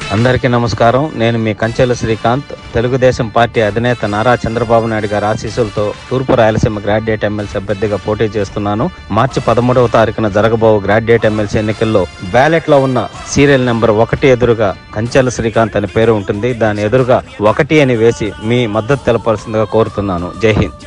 అందరికీ నమస్కారం నేను మీ కంచెల శ్రీకాంత్ తెలుగుదేశం పార్టీ అధినేత నారా చంద్రబాబు నాయుడు గారి ఆశీస్సులతో తూర్పు రాయలసీమ గ్రాడ్యుయేట్ ఎమ్మెల్సీ అభ్యర్థిగా పోటీ చేస్తున్నాను మార్చి పదమూడవ తారీఖున జరగబో గ్రాడ్యుయేట్ ఎమ్మెల్సీ ఎన్నికల్లో బ్యాలెట్ లో ఉన్న సీరియల్ నెంబర్ ఒకటి ఎదురుగా కంచెల శ్రీకాంత్ అని పేరు ఉంటుంది దాని ఎదురుగా ఒకటి అని వేసి మీ మద్దతు తెలపాల్సిందిగా కోరుతున్నాను జై హింద్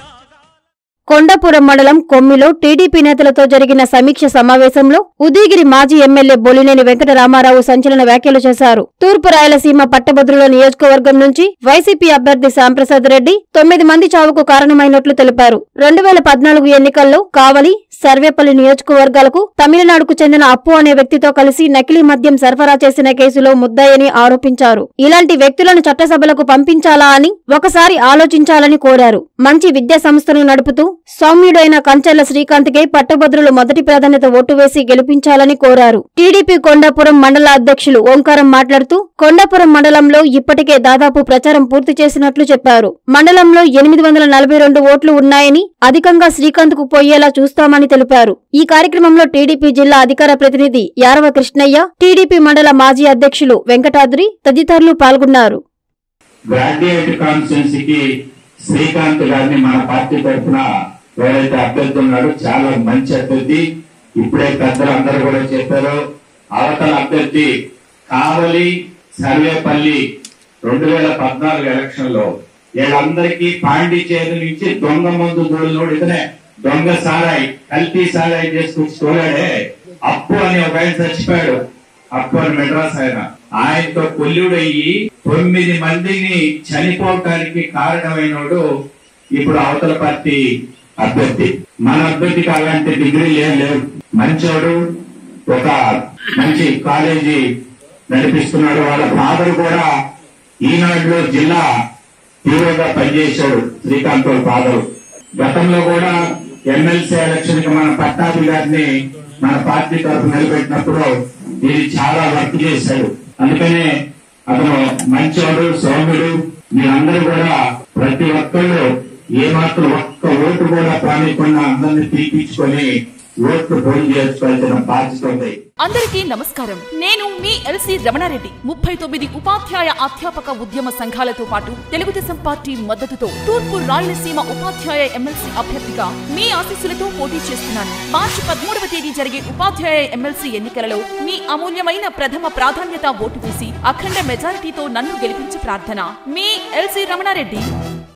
కొండాపురం మండలం కొమ్మిలో టీడీపీ నేతలతో జరిగిన సమీక్ష సమావేశంలో ఉదయగిరి మాజీ ఎమ్మెల్యే బొలినేని వెంకటరామారావు సంచలన వ్యాఖ్యలు చేశారు తూర్పు రాయలసీమ పట్టభద్రుల నియోజకవర్గం నుంచి వైసీపీ అభ్యర్థి శ్యాంప్రసాద్ రెడ్డి తొమ్మిది మంది చావుకు కారణమైనట్లు తెలిపారు రెండు వేల పద్నాలుగు ఎన్నికల్లో కావలి సర్వేపల్లి నియోజకవర్గాలకు తమిళనాడుకు చెందిన అప్పు అనే వ్యక్తితో కలిసి నకిలీ మద్యం సరఫరా చేసిన కేసులో ముద్దాయని ఆరోపించారు ఇలాంటి వ్యక్తులను చట్టసభలకు పంపించాలా అని ఒకసారి ఆలోచించాలని కోరారు మంచి విద్యా సంస్థను నడుపుతూ సౌమ్యుడైన కంచెల శ్రీకాంత్కే పట్టభద్రులు మొదటి ప్రాధాన్యత ఓటు వేసి గెలిపించాలని కోరారు టీడీపీ కొండాపురం మండల అధ్యక్షులు ఓంకారం మాట్లాడుతూ కొండాపురం మండలంలో ఇప్పటికే దాదాపు ప్రచారం పూర్తి చేసినట్లు చెప్పారు మండలంలో ఎనిమిది వందల నలభై రెండు ఓట్లు ఉన్నాయని అధికంగా శ్రీకాంత్ కు పోయేలా చూస్తామని తెలిపారు ఈ కార్యక్రమంలో టీడీపీ జిల్లా అధికార ప్రతినిధి యారవ కృష్ణయ్య టీడీపీ మండల మాజీ అధ్యక్షులు వెంకటాద్రి తదితరులు పాల్గొన్నారు గ్రాడ్యుయేట్ కాన్స్టిట్యున్సీకి శ్రీకాంత్ గారిని మన పార్టీ తరఫున ఎవరైతే అభ్యర్థి ఉన్నాడో చాలా మంచి అభ్యర్థి ఇప్పుడే పెద్దలు అందరూ కూడా చెప్పారు అవతల అభ్యర్థి కావలి సర్వేపల్లి రెండు వేల పద్నాలుగు ఎలక్షన్ లో వీళ్ళందరికీ పాండిచేరి నుంచి దొంగ మందు దోడినోడు ఇతనే దొంగ సారాయి కల్తీ సారాయి చేసుకొచ్చి తోలాడే అప్పు అని ఒక ఆయన చచ్చిపోయాడు అప్పు అని మెడ్రాస్ ఆయన ఆయనతో కొల్లుడయ్యి తొమ్మిది మందిని చనిపోవటానికి కారణమైనోడు ఇప్పుడు అవతల పార్టీ అభ్యర్థి మన అభ్యర్థికి అలాంటి డిగ్రీ ఏం లేవు మంచోడు ఒక మంచి కాలేజీ నడిపిస్తున్నాడు వాళ్ళ ఫాదర్ కూడా ఈనాడులో జిల్లా తీవ్రంగా పనిచేశాడు శ్రీకాంత్ వాళ్ళ ఫాదర్ గతంలో కూడా ఎమ్మెల్సీ ఎలక్షన్ కి మన పట్టాభి గారిని మన పార్టీ తరఫు నిలబెట్టినప్పుడు ఇది చాలా వర్క్ చేశాడు అందుకనే అతను మంచోడు సౌమ్యుడు మీరందరూ కూడా ప్రతి ఒక్కళ్ళు ఏమాత్రం ఒక్క ఓటు కూడా ప్రాణికుండా అందరినీ తీపించుకొని ఓట్లు పోటీ చేసుకోవాల్సిన బాధ్యత ఉంది అందరికీ నమస్కారం నేను మీ ఎల్సి రమణారెడ్డి ముప్పై తొమ్మిది ఉపాధ్యాయ అధ్యాపక ఉద్యమ సంఘాలతో పాటు తెలుగుదేశం పార్టీ మద్దతుతో తూర్పు రాయలసీమ ఉపాధ్యాయ ఎమ్మెల్సీ అభ్యర్థిగా మీ ఆశీస్సులతో పోటీ చేస్తున్నాను మార్చి పదమూడవ తేదీ జరిగే ఉపాధ్యాయ ఎమ్మెల్సీ ఎన్నికలలో మీ అమూల్యమైన ప్రథమ ప్రాధాన్యత ఓటు వేసి అఖండ మెజారిటీతో నన్ను గెలిపించి ప్రార్థన మీ ఎల్సి రమణారెడ్డి